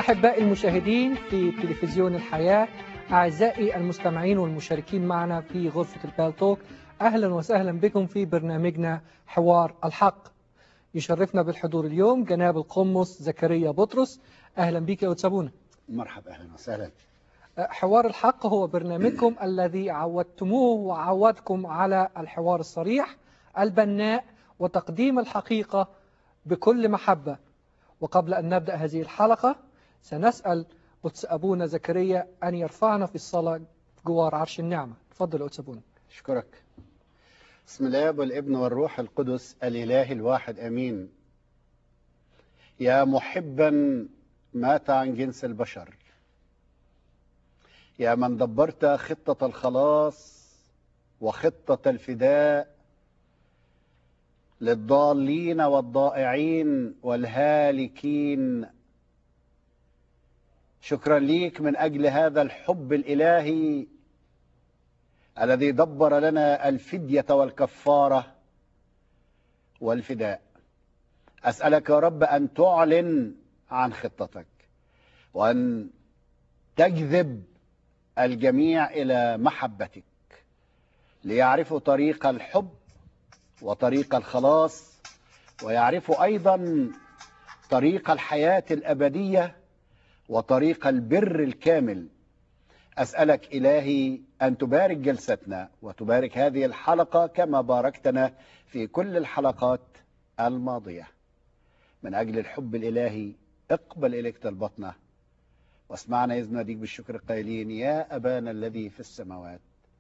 أحبائي المشاهدين في تلفزيون الحياة أعزائي المستمعين والمشاركين معنا في غرفة البالتوك أهلا وسهلا بكم في برنامجنا حوار الحق يشرفنا بالحضور اليوم جناب القمص زكريا بطرس أهلا بك يا أتسابونا مرحبا أهلا وسهلا حوار الحق هو برنامجكم الذي عودتموه وعودكم على الحوار الصريح البناء وتقديم الحقيقة بكل محبة وقبل أن نبدأ هذه الحلقة سنسأل قدس أبونا زكريا أن يرفعنا في الصلاة جوار عرش النعمة تفضل قدس أبونا أشكرك بسم الله والابن والروح القدس الإله الواحد أمين يا محبا مات عن جنس البشر يا من دبرت خطة الخلاص وخطة الفداء للضالين والضائعين والهالكين شكرا ليك من أجل هذا الحب الإلهي الذي دبر لنا الفدية والكفارة والفداء أسألك يا رب أن تعلن عن خطتك وأن تجذب الجميع إلى محبتك ليعرفوا طريق الحب وطريق الخلاص ويعرفوا أيضا طريق الحياة الأبدية وطريق البر الكامل أسألك إلهي أن تبارك جلستنا وتبارك هذه الحلقة كما باركتنا في كل الحلقات الماضية من أجل الحب الإلهي اقبل إليك طلبتنا واسمعنا إذ ناديك بالشكر قائلين يا أبانا الذي في السماوات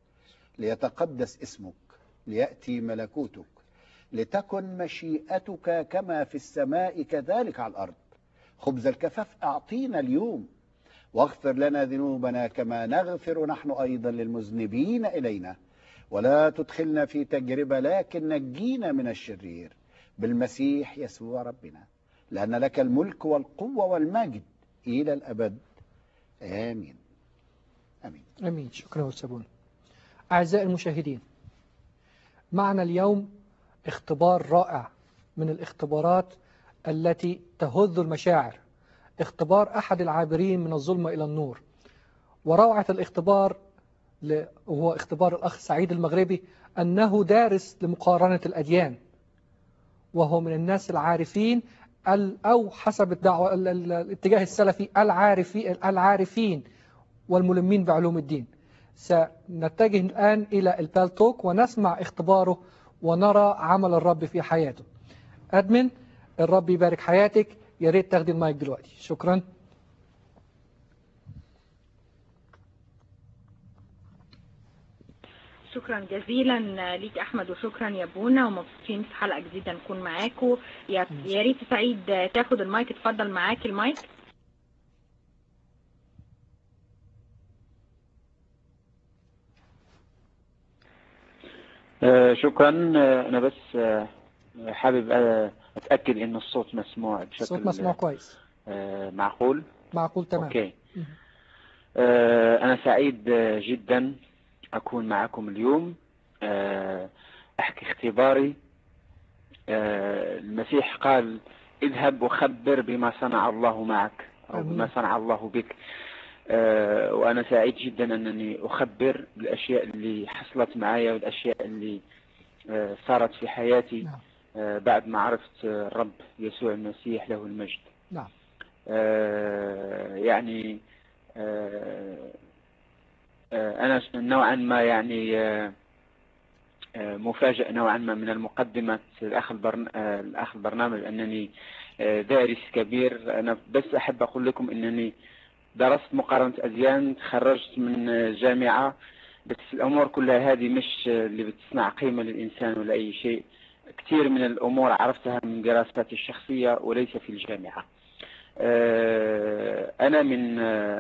ليتقدس اسمك ليأتي ملكوتك لتكن مشيئتك كما في السماء كذلك على الأرض خبز الكفاف أعطينا اليوم واغفر لنا ذنوبنا كما نغفر نحن أيضا للمذنبين إلينا ولا تدخلنا في تجربة لكن نجينا من الشرير بالمسيح يسوع ربنا لأن لك الملك والقوة والمجد إلى الأبد آمين آمين أمين شكرا أستاذ أعزائي المشاهدين معنا اليوم اختبار رائع من الاختبارات التي تهذ المشاعر اختبار أحد العابرين من الظلمة إلى النور وروعة الاختبار وهو اختبار الأخ سعيد المغربي أنه دارس لمقارنة الأديان وهو من الناس العارفين أو حسب الدعوة الاتجاه السلفي العارفين, العارفين والملمين بعلوم الدين سنتجه الآن إلى البالتوك ونسمع اختباره ونرى عمل الرب في حياته أدمن الرب يبارك حياتك يا ريت تاخدي المايك دلوقتي شكرا شكرا جزيلا ليك احمد وشكرا يا بونا ومبسوطين في حلقه جديده نكون معاكم يا يا ريت سعيد تاخد المايك اتفضل معاك المايك آه شكرا انا بس آه حابب اتاكد ان الصوت مسموع بشكل الصوت مسموع كويس آه معقول معقول تمام اوكي انا سعيد جدا اكون معكم اليوم احكي اختباري المسيح قال اذهب وخبر بما صنع الله معك او بما صنع الله بك وانا سعيد جدا انني اخبر بالاشياء اللي حصلت معايا والاشياء اللي صارت في حياتي بعد ما عرفت الرب يسوع المسيح له المجد نعم يعني أنا نوعا ما يعني مفاجئ نوعا ما من المقدمة الأخ الأخ البرنامج أنني دارس كبير أنا بس أحب أقول لكم أنني درست مقارنة أديان تخرجت من جامعة بس الأمور كلها هذه مش اللي بتصنع قيمة للإنسان ولا أي شيء كثير من الأمور عرفتها من دراساتي الشخصية وليس في الجامعة أنا من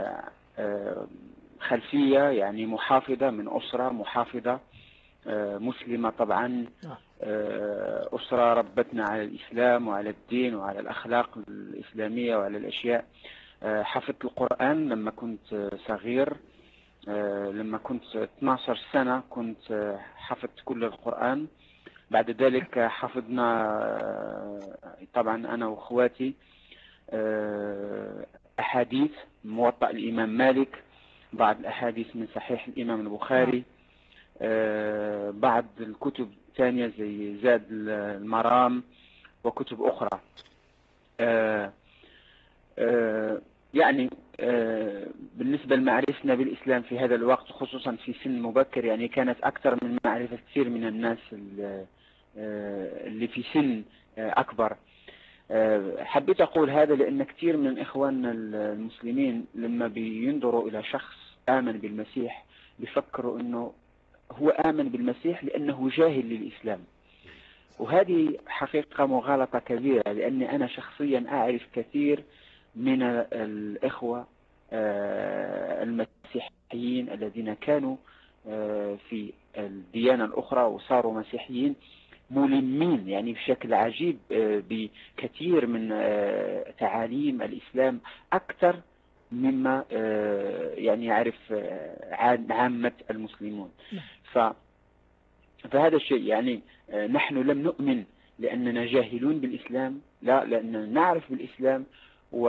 خلفية يعني محافظة من أسرة محافظة مسلمة طبعا أسرة ربتنا على الإسلام وعلى الدين وعلى الأخلاق الإسلامية وعلى الأشياء حفظت القرآن لما كنت صغير لما كنت 12 سنة كنت حفظت كل القرآن بعد ذلك حفظنا طبعا أنا وأخواتي الأحاديث موطأ الإمام مالك بعض الأحاديث من صحيح الإمام البخاري آه، بعض الكتب ثانية زي زاد المرام وكتب أخرى آه، آه، يعني بالنسبة لمعرفتنا بالإسلام في هذا الوقت خصوصا في سن مبكر يعني كانت أكثر من معرفة كثير من الناس اللي في سن أكبر حبيت أقول هذا لأن كثير من إخواننا المسلمين لما بينظروا إلى شخص آمن بالمسيح بيفكروا أنه هو آمن بالمسيح لأنه جاهل للإسلام وهذه حقيقة مغالطة كبيرة لأني أنا شخصيا أعرف كثير من الإخوة آه، المسيحيين الذين كانوا آه، في الديانة الأخرى وصاروا مسيحيين ملمين يعني بشكل عجيب آه، بكثير من تعاليم الإسلام أكثر مما يعني يعرف عامة المسلمون نعم. ف فهذا الشيء يعني آه، نحن لم نؤمن لأننا جاهلون بالإسلام لا لأننا نعرف بالإسلام و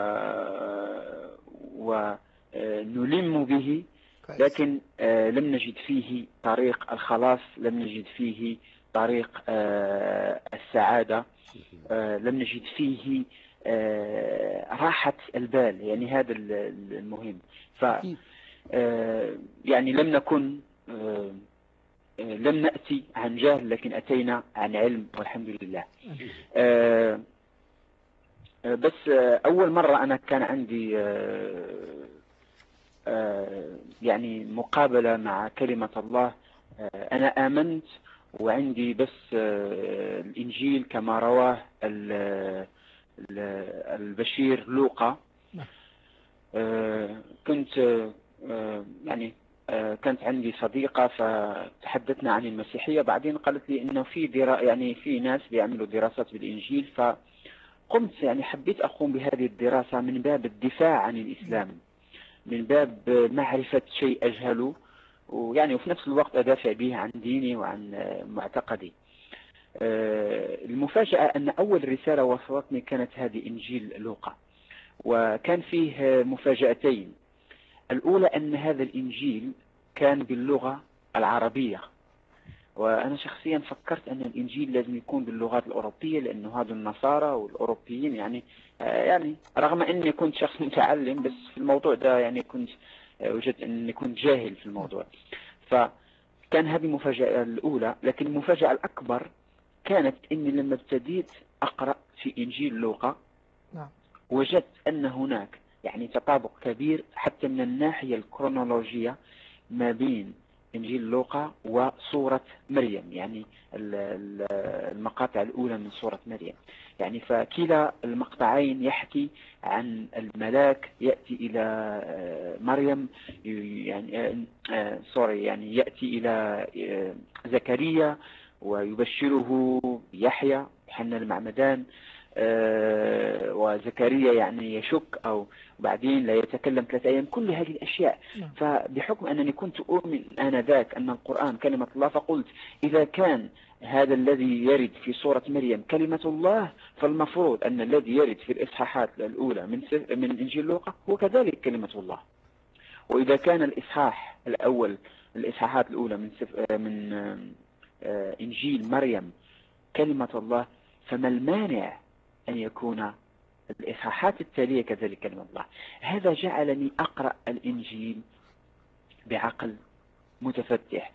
ونلم به لكن آه، لم نجد فيه طريق الخلاص لم نجد فيه طريق آه، السعادة لم نجد فيه راحة البال يعني هذا المهم ف يعني لم نكن لم نأتي عن جهل لكن أتينا عن علم والحمد لله آه، آه، بس آه، أول مرة أنا كان عندي يعني مقابلة مع كلمة الله أنا آمنت وعندي بس الإنجيل كما رواه البشير لوقا نعم. كنت يعني آه، كانت عندي صديقة فتحدثنا عن المسيحية بعدين قالت لي انه في درا يعني في ناس بيعملوا دراسات بالانجيل فقمت يعني حبيت اقوم بهذه الدراسة من باب الدفاع عن الاسلام من باب معرفة شيء اجهله ويعني وفي نفس الوقت ادافع به عن ديني وعن معتقدي آه، المفاجأة ان اول رسالة وصلتني كانت هذه انجيل لوقا وكان فيه مفاجأتين الأولى أن هذا الإنجيل كان باللغة العربية وأنا شخصيا فكرت أن الإنجيل لازم يكون باللغات الأوروبية لأنه هذا النصارى والأوروبيين يعني يعني رغم أني كنت شخص متعلم بس في الموضوع ده يعني كنت وجدت أني كنت جاهل في الموضوع فكان هذه المفاجأة الأولى لكن المفاجأة الأكبر كانت أني لما ابتديت أقرأ في إنجيل لوقا نعم. وجدت أن هناك يعني تطابق كبير حتى من الناحية الكرونولوجية ما بين إنجيل لوقا وصورة مريم يعني المقاطع الأولى من صورة مريم يعني فكلا المقطعين يحكي عن الملاك يأتي إلى آه، مريم يعني سوري آه، يعني يأتي إلى آه، زكريا ويبشره بيحيى حنا المعمدان آه، وزكريا يعني يشك أو بعدين لا يتكلم ثلاثة أيام كل هذه الأشياء نعم. فبحكم أنني كنت أؤمن آنذاك أن القرآن كلمة الله فقلت إذا كان هذا الذي يرد في سورة مريم كلمة الله فالمفروض أن الذي يرد في الإصحاحات الأولى من من إنجيل لوقا هو كذلك كلمة الله وإذا كان الإصحاح الأول الإصحاحات الأولى من من آه، إنجيل مريم كلمة الله فما المانع أن يكون الإصحاحات التالية كذلك كلمة الله هذا جعلني أقرأ الإنجيل بعقل متفتح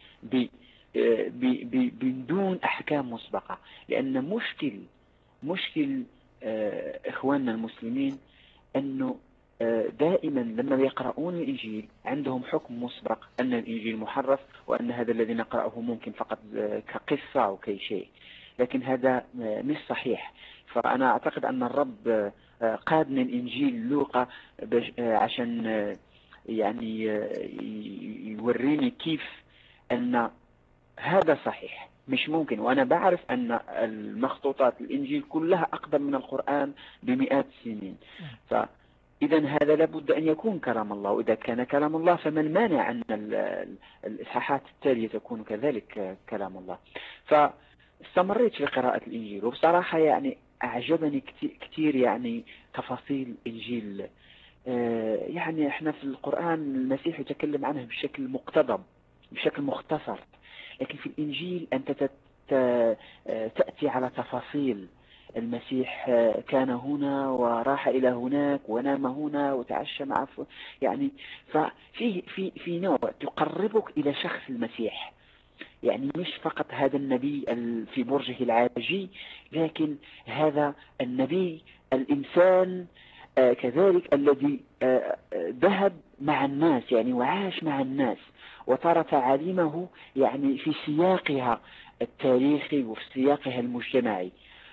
بدون أحكام مسبقة لأن مشكل مشكل آه، إخواننا المسلمين أنه آه، دائما لما يقرؤون الإنجيل عندهم حكم مسبق أن الإنجيل محرف وأن هذا الذي نقرأه ممكن فقط آه، كقصة أو كي شيء لكن هذا مش صحيح فأنا أعتقد أن الرب آه، قادنا الإنجيل لوقا آه، عشان آه، يعني يوريني كيف أن هذا صحيح مش ممكن وأنا بعرف أن المخطوطات الإنجيل كلها أقدم من القرآن بمئات السنين فإذا هذا لابد أن يكون كلام الله وإذا كان كلام الله فما المانع أن الإصحاحات التالية تكون كذلك كلام الله فاستمريت في قراءة الإنجيل وبصراحة يعني أعجبني كثير يعني تفاصيل إنجيل يعني احنا في القرآن المسيح يتكلم عنه بشكل مقتضب بشكل مختصر لكن في الإنجيل أنت تأتي على تفاصيل المسيح كان هنا وراح إلى هناك ونام هنا وتعشى مع يعني ففي في في نوع تقربك إلى شخص المسيح يعني مش فقط هذا النبي في برجه العاجي لكن هذا النبي الإنسان آه، كذلك الذي آه، ذهب مع الناس يعني وعاش مع الناس وترى تعاليمه يعني في سياقها التاريخي وفي سياقها المجتمعي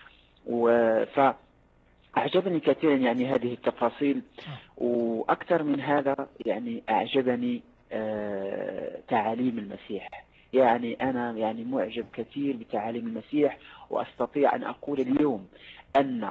فأعجبني كثيرا يعني هذه التفاصيل وأكثر من هذا يعني أعجبني آه، تعاليم المسيح يعني أنا يعني معجب كثير بتعاليم المسيح وأستطيع أن أقول اليوم أن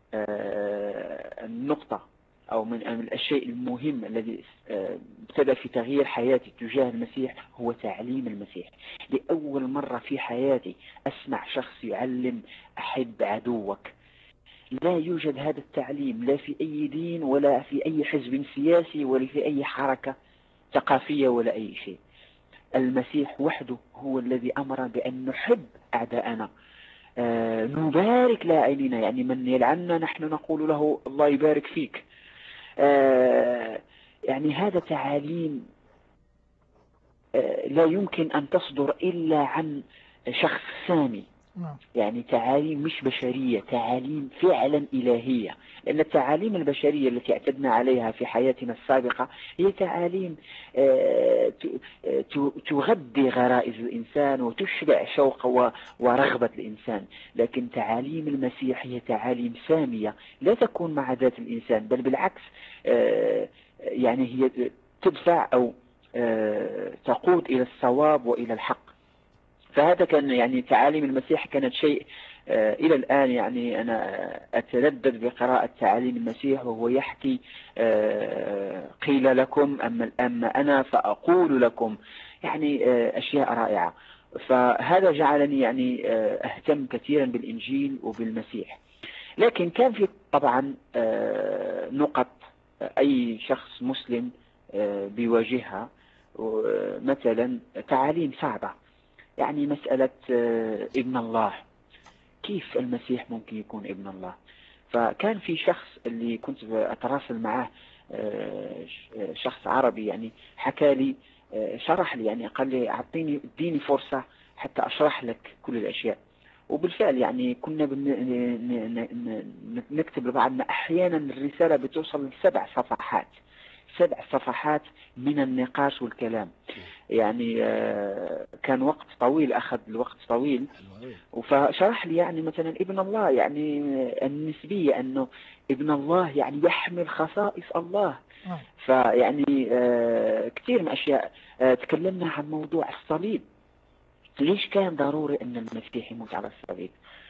آه، النقطة أو من الشيء المهم الذي آه، ابتدى في تغيير حياتي تجاه المسيح هو تعليم المسيح لأول مرة في حياتي أسمع شخص يعلم أحب عدوك لا يوجد هذا التعليم لا في أي دين ولا في أي حزب سياسي ولا في أي حركة ثقافية ولا أي شيء المسيح وحده هو الذي أمر بأن نحب أعداءنا آه، نبارك لاعننا يعني من يلعننا نحن نقول له الله يبارك فيك آه، يعني هذا تعاليم آه، لا يمكن أن تصدر إلا عن شخص سامي نعم. يعني تعاليم مش بشرية تعاليم فعلا إلهية لأن التعاليم البشرية التي اعتدنا عليها في حياتنا السابقة هي تعاليم آه، تغذي غرائز الإنسان وتشبع شوق ورغبة الإنسان لكن تعاليم المسيح هي تعاليم سامية لا تكون مع ذات الإنسان بل بالعكس آه، يعني هي تدفع أو آه، تقود إلى الصواب وإلى الحق فهذا كان يعني تعاليم المسيح كانت شيء آه، إلى الآن يعني أنا أتردد بقراءة تعاليم المسيح وهو يحكي آه، قيل لكم أما, أما أنا فأقول لكم يعني آه، أشياء رائعة فهذا جعلني يعني أهتم كثيرا بالإنجيل وبالمسيح لكن كان في طبعا نقط أي شخص مسلم بيواجهها مثلا تعاليم صعبة يعني مسألة آه، ابن الله كيف المسيح ممكن يكون ابن الله فكان في شخص اللي كنت أتراسل معه آه، شخص عربي يعني حكى لي آه، شرح لي يعني قال لي أعطيني اديني فرصة حتى أشرح لك كل الأشياء وبالفعل يعني كنا نكتب لبعضنا أحيانا الرسالة بتوصل لسبع صفحات سبع صفحات من النقاش والكلام يعني آه، كان وقت طويل أخذ الوقت طويل فشرح لي يعني مثلا ابن الله يعني النسبية أنه ابن الله يعني يحمل خصائص الله نعم. فيعني آه، كثير من أشياء آه، تكلمنا عن موضوع الصليب ليش كان ضروري أن المسيح يموت على الصليب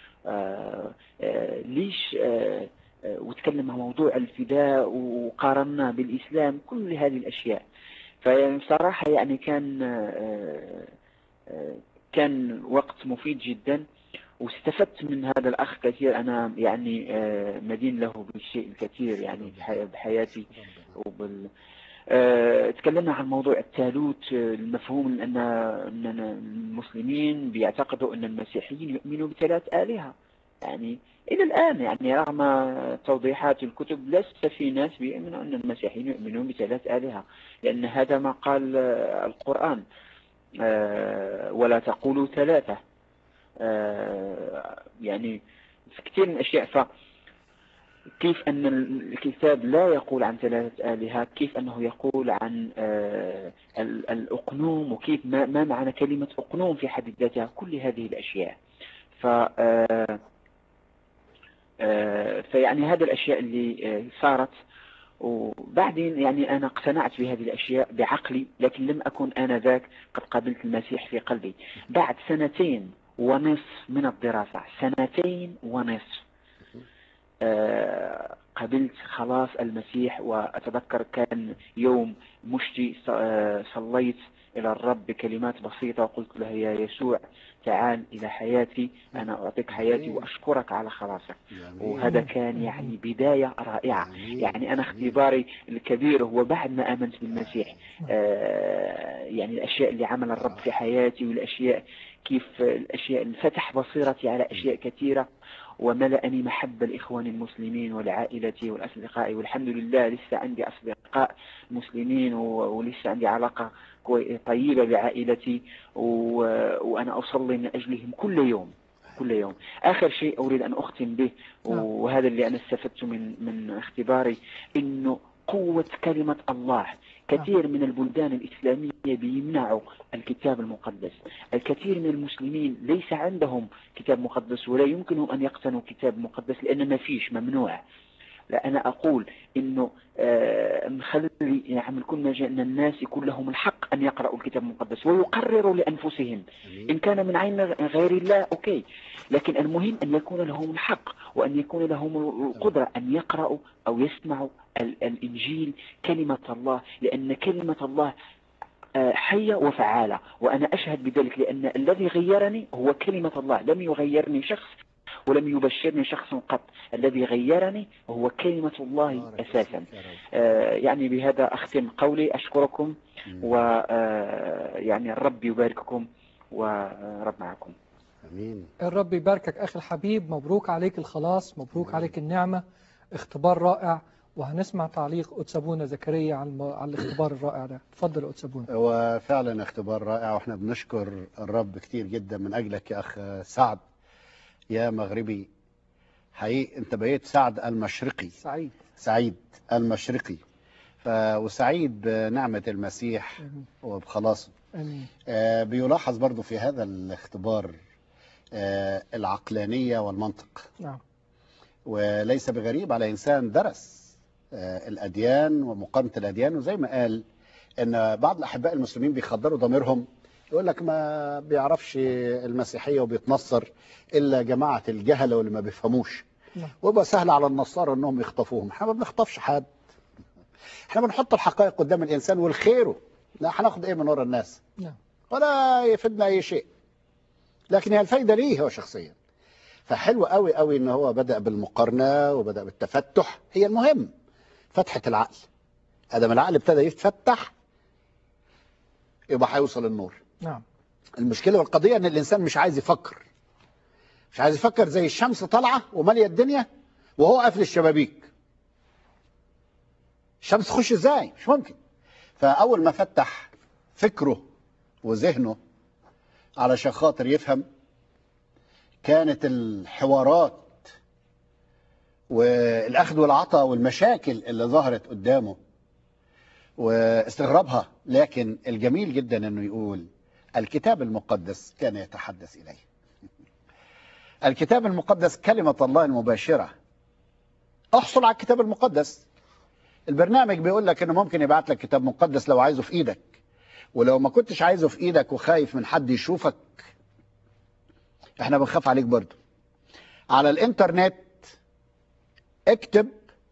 ليش وتكلم عن موضوع الفداء وقارنا بالإسلام كل هذه الأشياء فبصراحة يعني كان آه، آه، كان وقت مفيد جدا واستفدت من هذا الأخ كثير أنا يعني آه، مدين له بالشيء الكثير يعني بحياتي وبال تكلمنا عن موضوع التالوت المفهوم أن المسلمين بيعتقدوا أن المسيحيين يؤمنوا بثلاث آلهة يعني إلى الآن يعني رغم توضيحات الكتب لست في ناس بيؤمنوا أن المسيحيين يؤمنون بثلاث آلهة لأن هذا ما قال القرآن آه، ولا تقولوا ثلاثة آه، يعني في كثير من الأشياء ف كيف أن الكتاب لا يقول عن ثلاثة آلهة كيف أنه يقول عن آه، الأقنوم وكيف ما معنى كلمة أقنوم في حد ذاتها كل هذه الأشياء ف آه، فيعني هذه الأشياء اللي آه، صارت وبعدين يعني أنا اقتنعت بهذه الأشياء بعقلي لكن لم أكن آنذاك قد قبلت المسيح في قلبي بعد سنتين ونصف من الدراسة سنتين ونصف آه، قبلت خلاص المسيح وأتذكر كان يوم مشتي صليت إلى الرب بكلمات بسيطة وقلت له يا يسوع تعال إلى حياتي أنا أعطيك حياتي وأشكرك على خلاصك وهذا كان يعني بداية رائعة يعني أنا اختباري الكبير هو بعد ما آمنت بالمسيح آه يعني الأشياء اللي عمل الرب في حياتي والأشياء كيف الأشياء اللي فتح بصيرتي على أشياء كثيرة وملأني محبة لإخواني المسلمين ولعائلتي والأصدقاء والحمد لله لسه عندي أصدقاء مسلمين ولسه عندي علاقة طيبة بعائلتي وأنا أصلي من أجلهم كل يوم كل يوم آخر شيء أريد أن أختم به وهذا اللي أنا استفدته من من اختباري إنه قوة كلمة الله كثير من البلدان الإسلامية بيمنعوا الكتاب المقدس الكثير من المسلمين ليس عندهم كتاب مقدس ولا يمكنهم أن يقتنوا كتاب مقدس لأن ما فيش ممنوع لا أنا أقول إنه آه نخلي يعني كل ما جاءنا الناس يكون لهم الحق أن يقرأوا الكتاب المقدس ويقرروا لأنفسهم إن كان من عين غير الله أوكي لكن المهم أن يكون لهم الحق وأن يكون لهم القدرة أن يقرأوا أو يسمعوا الإنجيل كلمة الله لأن كلمة الله حية وفعالة وأنا أشهد بذلك لأن الذي غيرني هو كلمة الله لم يغيرني شخص ولم يبشرني شخص قط الذي غيرني هو كلمة الله أساسا آه يعني بهذا أختم قولي أشكركم ويعني الرب يبارككم ورب معكم أمين الرب يباركك أخي الحبيب مبروك عليك الخلاص مبروك أمين. عليك النعمة اختبار رائع وهنسمع تعليق أتسابونا زكريا على على الاختبار الرائع ده اتفضل أتسابونا هو فعلا اختبار رائع واحنا بنشكر الرب كتير جدا من أجلك يا أخ سعد يا مغربي حقيقي انت بقيت سعد المشرقي سعيد سعيد المشرقي ف... وسعيد بنعمة المسيح وبخلاصه امين آه بيلاحظ برضو في هذا الاختبار آه العقلانية والمنطق نعم وليس بغريب على إنسان درس آه الأديان ومقارنة الأديان وزي ما قال ان بعض الأحباء المسلمين بيخدروا ضميرهم يقول لك ما بيعرفش المسيحية وبيتنصر إلا جماعة الجهلة واللي ما بيفهموش نعم. ويبقى سهل على النصارى انهم يخطفوهم احنا ما بنخطفش حد احنا بنحط الحقائق قدام الانسان والخيره لا هناخد ايه من ورا الناس نعم. ولا يفيدنا اي شيء لكن هي الفايده ليه هو شخصيا فحلو قوي قوي ان هو بدا بالمقارنه وبدا بالتفتح هي المهم فتحه العقل ادم العقل ابتدى يتفتح يبقى هيوصل النور نعم المشكله والقضيه ان الانسان مش عايز يفكر مش عايز يفكر زي الشمس طالعه وماليه الدنيا وهو قافل الشبابيك الشمس تخش ازاي مش ممكن فاول ما فتح فكره وذهنه علشان خاطر يفهم كانت الحوارات والاخذ والعطاء والمشاكل اللي ظهرت قدامه واستغربها لكن الجميل جدا انه يقول الكتاب المقدس كان يتحدث اليه الكتاب المقدس كلمة الله المباشرة احصل على الكتاب المقدس البرنامج بيقول لك انه ممكن يبعت لك كتاب مقدس لو عايزه في ايدك ولو ما كنتش عايزه في ايدك وخايف من حد يشوفك احنا بنخاف عليك برضو على الانترنت اكتب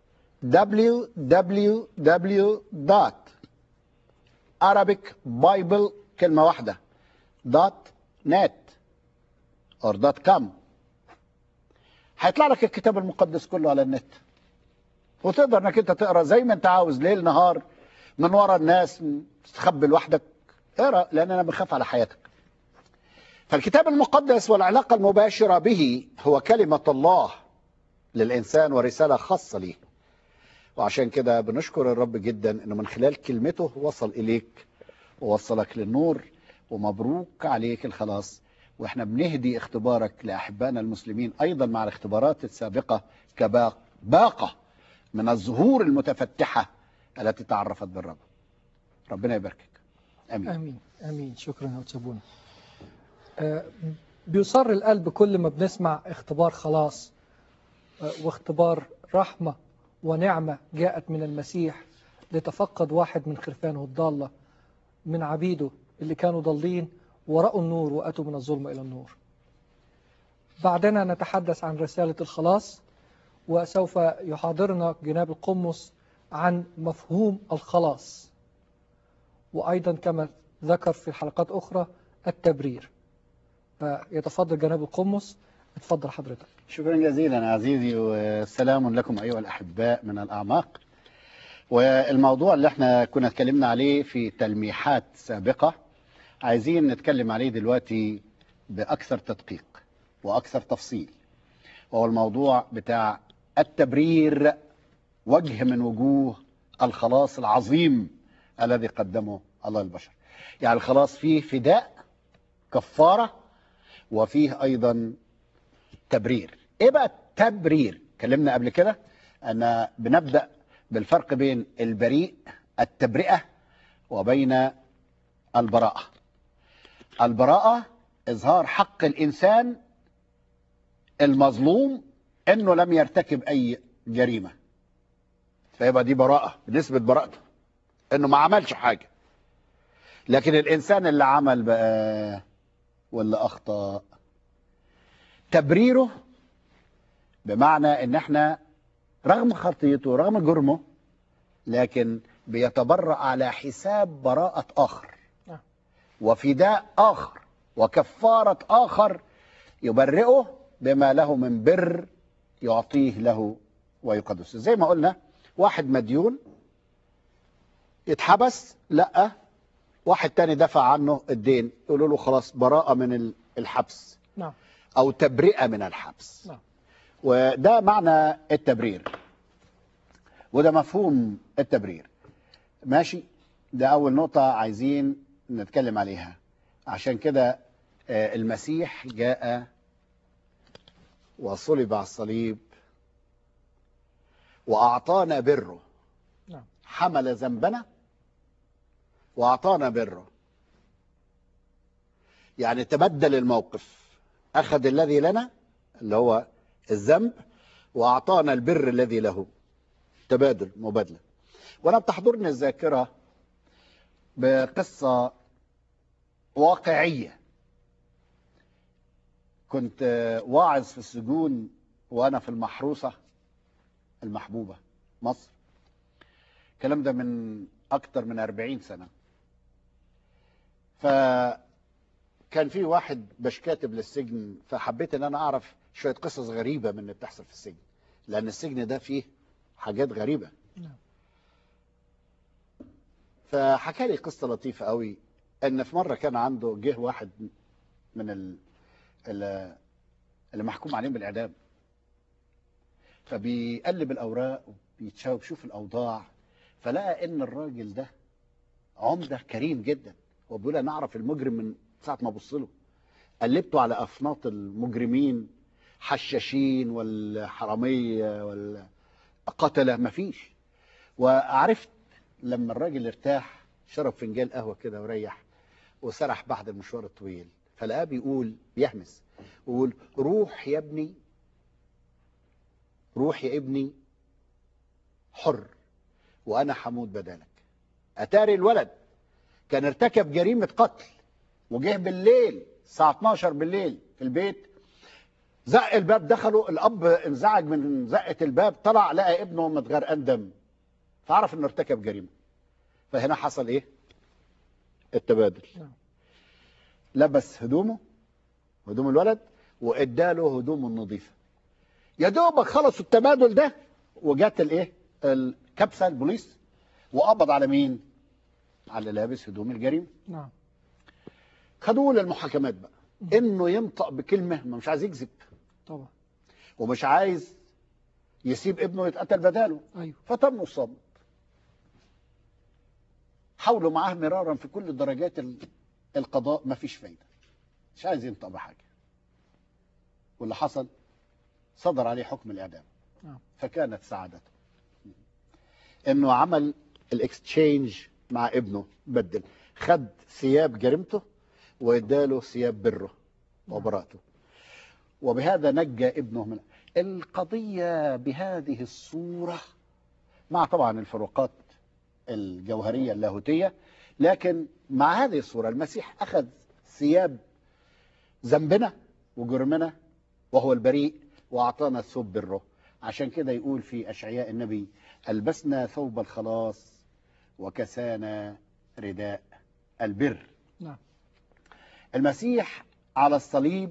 www.arabicbible كلمة واحدة dot net or dot com هيطلع لك الكتاب المقدس كله على النت وتقدر انك انت تقرا زي ما انت عاوز ليل نهار من ورا الناس تستخبي لوحدك اقرا لان انا بخاف على حياتك فالكتاب المقدس والعلاقة المباشرة به هو كلمة الله للإنسان ورسالة خاصة ليه وعشان كده بنشكر الرب جدا انه من خلال كلمته وصل اليك ووصلك للنور ومبروك عليك الخلاص واحنا بنهدي اختبارك لاحبائنا المسلمين ايضا مع الاختبارات السابقه كباقه من الزهور المتفتحه التي تعرفت بالرب. ربنا يباركك. امين. امين امين شكرا يا تسابونا. آه بيصر القلب كل ما بنسمع اختبار خلاص آه واختبار رحمه ونعمه جاءت من المسيح لتفقد واحد من خرفانه الضاله من عبيده اللي كانوا ضالين ورأوا النور وأتوا من الظلم إلى النور بعدنا نتحدث عن رسالة الخلاص وسوف يحاضرنا جناب القمص عن مفهوم الخلاص وأيضا كما ذكر في حلقات أخرى التبرير فيتفضل جناب القمص اتفضل حضرتك شكرا جزيلا عزيزي وسلام لكم أيها الأحباء من الأعماق والموضوع اللي احنا كنا اتكلمنا عليه في تلميحات سابقة عايزين نتكلم عليه دلوقتي بأكثر تدقيق وأكثر تفصيل وهو الموضوع بتاع التبرير وجه من وجوه الخلاص العظيم الذي قدمه الله للبشر يعني الخلاص فيه فداء كفارة وفيه أيضا تبرير إيه بقى التبرير كلمنا قبل كده أن بنبدأ بالفرق بين البريء التبرئة وبين البراءة البراءة إظهار حق الإنسان المظلوم أنه لم يرتكب أي جريمة فيبقى دي براءة بنسبة براءته أنه ما عملش حاجة لكن الإنسان اللي عمل بقى واللي أخطأ تبريره بمعنى ان احنا رغم خطيته رغم جرمه لكن بيتبرأ على حساب براءة آخر نعم. وفداء آخر وكفارة آخر يبرئه بما له من بر يعطيه له ويقدسه زي ما قلنا واحد مديون يتحبس لا واحد تاني دفع عنه الدين يقولوا له خلاص براءة من الحبس نعم أو تبرئة من الحبس نعم. وده معنى التبرير وده مفهوم التبرير ماشي ده أول نقطة عايزين نتكلم عليها عشان كده آه، المسيح جاء وصلب على الصليب وأعطانا بره نعم. حمل ذنبنا وأعطانا بره يعني تبدل الموقف أخذ الذي لنا اللي هو الذنب وأعطانا البر الذي له تبادل مبادلة وأنا بتحضرني الذاكرة بقصة واقعية كنت واعظ في السجون وأنا في المحروسة المحبوبة مصر الكلام ده من أكتر من أربعين سنة فكان في واحد باش كاتب للسجن فحبيت ان انا اعرف شويه قصص غريبه من اللي بتحصل في السجن لان السجن ده فيه حاجات غريبه نعم. فحكى لي قصه لطيفه قوي ان في مره كان عنده جه واحد من ال... ال- اللي محكوم عليهم بالاعدام فبيقلب الاوراق وبيتشاور بيشوف الاوضاع فلقى ان الراجل ده عمده كريم جدا وبيقول انا اعرف المجرم من ساعه ما ابص له قلبته على افناط المجرمين حشاشين والحراميه والقتله مفيش وعرفت لما الراجل ارتاح شرب فنجان قهوه كده وريح وسرح بعد المشوار الطويل فلقاه بيقول بيهمس ويقول روح يا ابني روح يا ابني حر وانا حمود بدلك اتاري الولد كان ارتكب جريمة قتل وجه بالليل الساعة 12 بالليل في البيت زق الباب دخلوا الأب انزعج من زقة الباب طلع لقى ابنه متغرقان دم فعرف انه ارتكب جريمة فهنا حصل ايه التبادل نعم. لبس هدومه هدوم الولد واداله هدومه النظيفة يا دوبك خلصوا التبادل ده وجات الايه الكبسة البوليس وقبض على مين على لابس هدوم الجريمه نعم خدوه للمحاكمات بقى انه ينطق بكلمه ما مش عايز يكذب طبعا ومش عايز يسيب ابنه يتقتل بداله أيوه فتم الصمت حاولوا معاه مرارا في كل درجات ال- القضاء ما فيش فايده مش عايز ينطق بحاجه واللي حصل صدر عليه حكم الاعدام نعم. فكانت سعادته انه عمل الاكستشينج مع ابنه بدل خد ثياب جريمته واداله ثياب بره وبراءته وبهذا نجى ابنه من القضية بهذه الصورة مع طبعا الفروقات الجوهرية اللاهوتية لكن مع هذه الصورة المسيح أخذ ثياب ذنبنا وجرمنا وهو البريء وأعطانا ثوب بره عشان كده يقول في أشعياء النبي ألبسنا ثوب الخلاص وكسانا رداء البر نعم المسيح على الصليب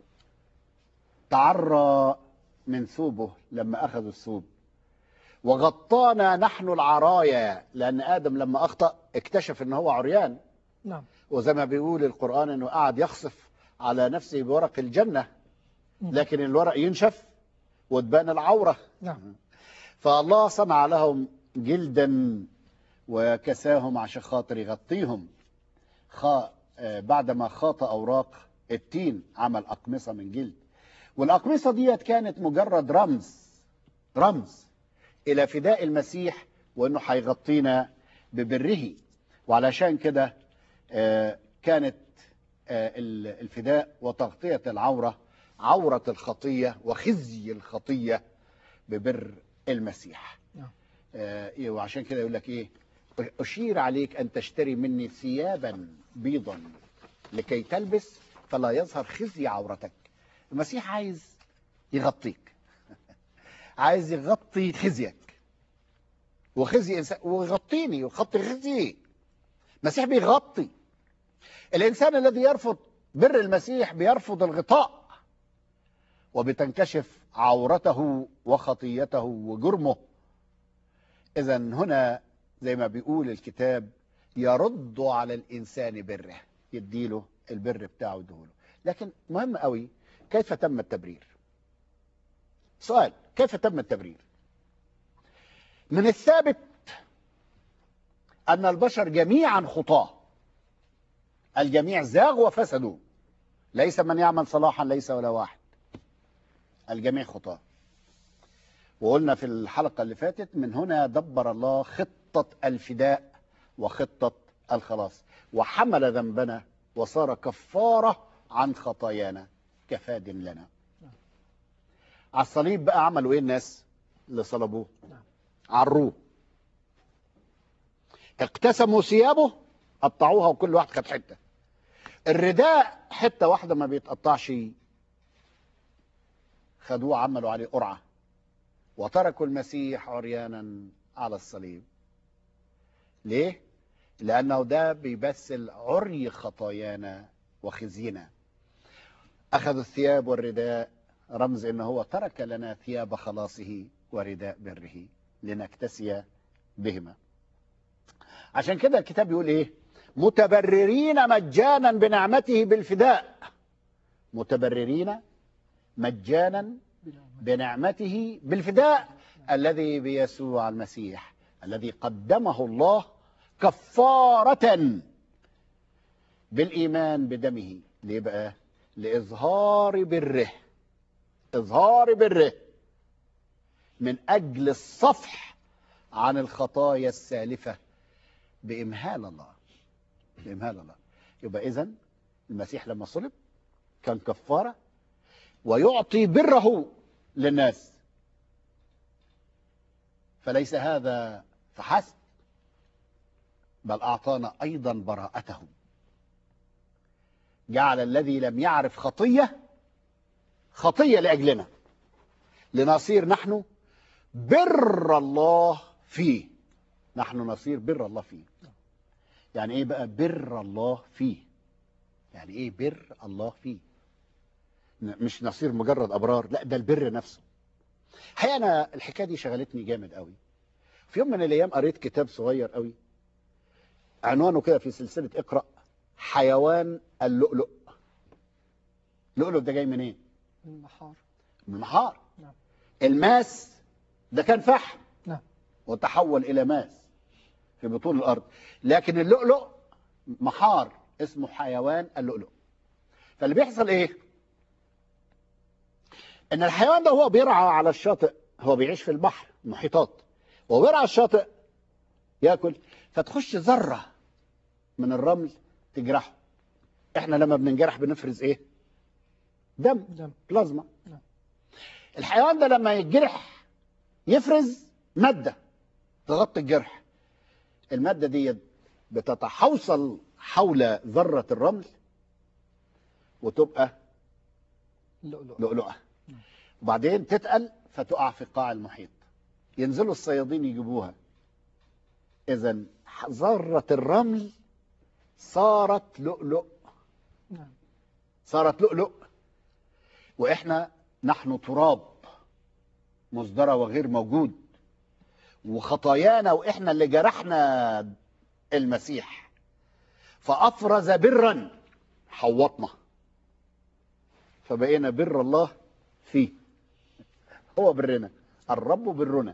تعرى من ثوبه لما أخذ الثوب وغطانا نحن العرايا لأن آدم لما أخطأ اكتشف أنه هو عريان نعم وزي ما بيقول القرآن أنه قعد يخصف على نفسه بورق الجنة لكن الورق ينشف وتبان العورة نعم فالله صنع لهم جلدا وكساهم عشان خاطر يغطيهم خا آه، بعدما خاط أوراق التين عمل أقمصة من جلد والأقمصة ديت كانت مجرد رمز رمز إلى فداء المسيح وأنه هيغطينا ببره وعلشان كده آه، كانت آه، ال- الفداء وتغطية العورة عورة الخطية وخزي الخطية ببر المسيح نعم. آه، إيه، وعشان كده يقول لك ايه اشير عليك ان تشتري مني ثيابا بيضا لكي تلبس فلا يظهر خزي عورتك المسيح عايز يغطيك عايز يغطي خزيك وخزي انسان ويغطيني ويغطي خزي المسيح بيغطي الانسان الذي يرفض بر المسيح بيرفض الغطاء وبتنكشف عورته وخطيته وجرمه اذا هنا زي ما بيقول الكتاب يرد على الانسان بره يديله البر بتاعه يديهوله لكن مهم قوي كيف تم التبرير سؤال كيف تم التبرير من الثابت ان البشر جميعا خطاه الجميع زاغوا وفسدوا ليس من يعمل صلاحا ليس ولا واحد الجميع خطاه وقلنا في الحلقة اللي فاتت من هنا دبر الله خطة الفداء وخطة الخلاص وحمل ذنبنا وصار كفارة عن خطايانا كفاد لنا على الصليب بقى عملوا ايه الناس اللي صلبوه عروه اقتسموا ثيابه قطعوها وكل واحد خد حته الرداء حته واحده ما بيتقطعش خدوه عملوا عليه قرعه وتركوا المسيح عريانا على الصليب ليه لانه ده بيمثل عري خطايانا وخزينا اخذوا الثياب والرداء رمز ان هو ترك لنا ثياب خلاصه ورداء بره لنكتسي بهما عشان كده الكتاب يقول ايه متبررين مجانا بنعمته بالفداء متبررين مجانا بنعمته بالفداء الذي بيسوع المسيح الذي قدمه الله كفارة بالإيمان بدمه ليه بقى لإظهار بره إظهار بره من أجل الصفح عن الخطايا السالفة بإمهال الله بإمهال الله يبقى إذن المسيح لما صلب كان كفارة ويعطي بره للناس فليس هذا فحسب بل أعطانا أيضا براءته جعل الذي لم يعرف خطية خطية لأجلنا لنصير نحن بر الله فيه نحن نصير بر الله فيه يعني ايه بقى بر الله فيه يعني ايه بر الله فيه مش نصير مجرد ابرار لا ده البر نفسه الحقيقه انا الحكايه دي شغلتني جامد قوي في يوم من الايام قريت كتاب صغير قوي عنوانه كده في سلسله اقرا حيوان اللؤلؤ اللؤلؤ ده جاي منين من المحار من المحار نعم. الماس ده كان فحم نعم. وتحول الى ماس في بطون الارض لكن اللؤلؤ محار اسمه حيوان اللؤلؤ فاللي بيحصل ايه ان الحيوان ده هو بيرعى على الشاطئ هو بيعيش في البحر المحيطات وهو بيرعى على الشاطئ ياكل فتخش ذره من الرمل تجرحه احنا لما بننجرح بنفرز ايه دم دم بلازما نعم. الحيوان ده لما يتجرح يفرز مادة تغطي الجرح المادة دي بتتحوصل حول ذرة الرمل وتبقى اللؤلؤ لؤلؤة وبعدين تتقل فتقع في قاع المحيط ينزلوا الصيادين يجيبوها اذا ذره الرمل صارت لؤلؤ نعم صارت لؤلؤ واحنا نحن تراب مصدرة وغير موجود وخطايانا واحنا اللي جرحنا المسيح فافرز برا حوطنا فبقينا بر الله فيه هو برنا الرب برنا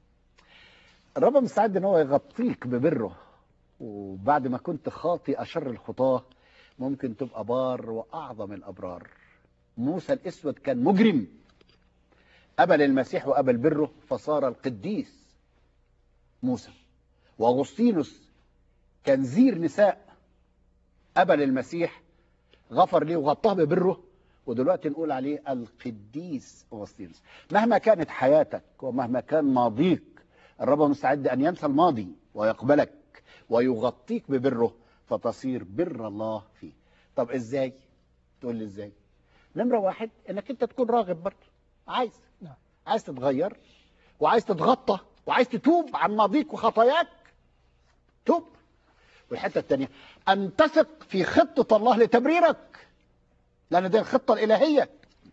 الرب مستعد ان هو يغطيك ببره وبعد ما كنت خاطئ اشر الخطاه ممكن تبقى بار واعظم الابرار موسى الاسود كان مجرم قبل المسيح وقبل بره فصار القديس موسى واغسطينوس كان زير نساء قبل المسيح غفر ليه وغطاه ببره ودلوقتي نقول عليه القديس اغسطينوس مهما كانت حياتك ومهما كان ماضيك الرب مستعد ان ينسى الماضي ويقبلك ويغطيك ببره فتصير بر الله فيه طب ازاي تقول لي ازاي نمره واحد انك انت تكون راغب برضه عايز نعم. عايز تتغير وعايز تتغطى وعايز تتوب عن ماضيك وخطاياك توب والحته الثانيه ان تثق في خطه الله لتبريرك لان دي الخطه الالهيه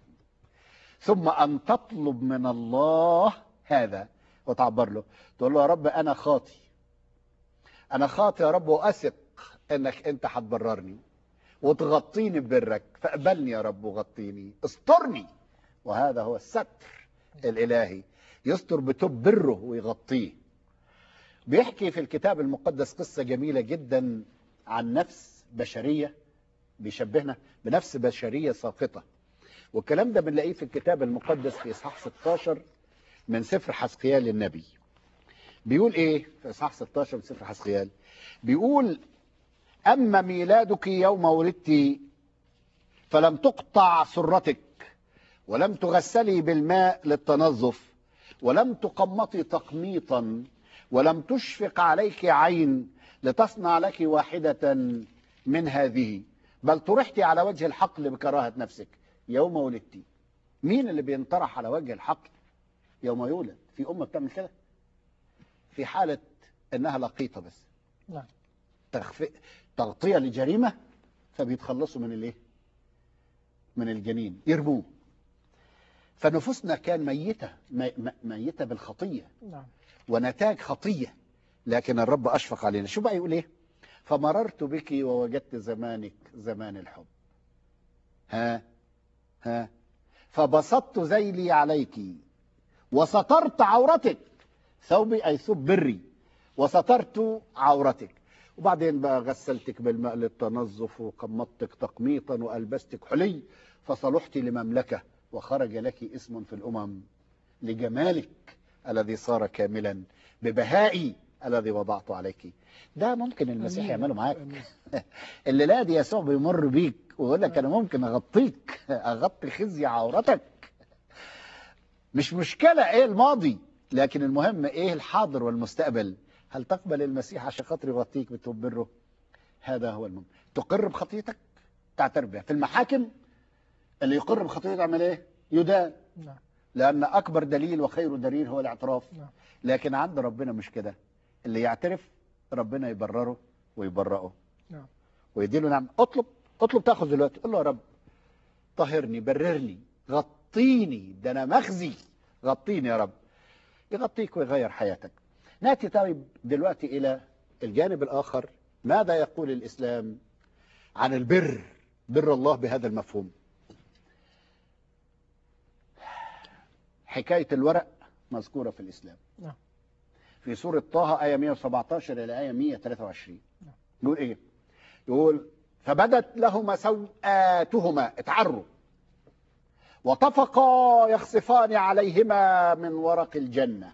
ثم ان تطلب من الله هذا وتعبر له تقول له يا رب انا خاطي انا خاطي يا رب واثق انك انت هتبررني وتغطيني ببرك فاقبلني يا رب وغطيني استرني وهذا هو الستر الالهي يستر بتوب بره ويغطيه بيحكي في الكتاب المقدس قصة جميلة جدا عن نفس بشرية بيشبهنا بنفس بشرية ساقطة والكلام ده بنلاقيه في الكتاب المقدس في إصحاح 16 من سفر حسقيال النبي بيقول إيه في إصحاح 16 من سفر حسقيال بيقول أما ميلادك يوم ولدت فلم تقطع سرتك ولم تغسلي بالماء للتنظف ولم تقمطي تقميطا ولم تشفق عليك عين لتصنع لك واحدة من هذه بل طرحت على وجه الحقل بكراهة نفسك يوم ولدت مين اللي بينطرح على وجه الحقل يوم يولد في أمة بتعمل كده في حالة انها لقيطة بس نعم تغف... تغطية لجريمة فبيتخلصوا من الايه من الجنين يرموه فنفوسنا كان ميتة مي... ميتة بالخطية نعم ونتاج خطية لكن الرب أشفق علينا شو بقى يقول إيه فمررت بك ووجدت زمانك زمان الحب ها ها فبسطت ذيلي عليك وسترت عورتك ثوبي أي ثوب بري وسترت عورتك وبعدين بقى غسلتك بالماء للتنظف وقمطتك تقميطا وألبستك حلي فصلحت لمملكة وخرج لك اسم في الأمم لجمالك الذي صار كاملا ببهائي الذي وضعته عليك ده ممكن المسيح أمين. يعمله معاك أمين. اللي لا دي يسوع بيمر بيك ويقول لك انا ممكن اغطيك اغطي خزي عورتك مش مشكله ايه الماضي لكن المهم ايه الحاضر والمستقبل هل تقبل المسيح عشان خاطر يغطيك بتبره هذا هو المهم تقر بخطيتك تعترف بها في المحاكم اللي يقر بخطيته يعمل ايه يدان نعم لأن أكبر دليل وخير دليل هو الاعتراف نعم. لكن عند ربنا مش كده اللي يعترف ربنا يبرره ويبرئه نعم ويديله نعم اطلب اطلب تاخذ دلوقتي قول له يا رب طهرني بررني غطيني ده انا مخزي غطيني يا رب يغطيك ويغير حياتك ناتي طيب دلوقتي الى الجانب الاخر ماذا يقول الاسلام عن البر بر الله بهذا المفهوم حكايه الورق مذكوره في الاسلام نعم. في سوره طه ايه 117 الى ايه 123 نعم. يقول ايه يقول فبدت لهما سوآتهما اتعروا وطفقا يخصفان عليهما من ورق الجنة